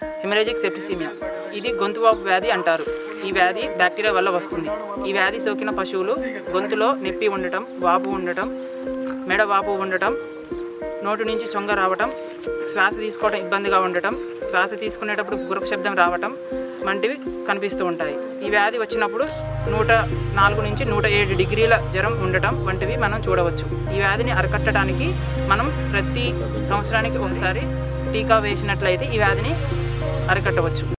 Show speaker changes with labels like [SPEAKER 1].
[SPEAKER 1] haemorrhagic septicaemia ఇది గొంతు వాపు వ్యాధి అంటారు ఈ వ్యాధి బ్యాక్టీరియా వల్ల వస్తుంది ఈ వ్యాధి సోకిన పశువులు గొంతులో నొప్పి ఉండటం వాపు ఉండటం మెడ వాపు ఉండటం నోటి నుంచి చొంగ రావటం శ్వాస తీసుకోవడం ఇబ్బందిగా ఉండటం శ్వాస తీసుకునేటప్పుడు గురక శబ్దం రావటం వంటివి కనిపిస్తూ ఉంటాయి ఈ వ్యాధి వచ్చినప్పుడు నూట నాలుగు నుంచి నూట ఏడు డిగ్రీల జ్వరం ఉండటం వంటివి మనం చూడవచ్చు ఈ వ్యాధిని అరికట్టడానికి మనం ప్రతి సంవత్సరానికి ఒకసారి టీకా వేసినట్లయితే ఈ వ్యాధిని అరికట్టవచ్చు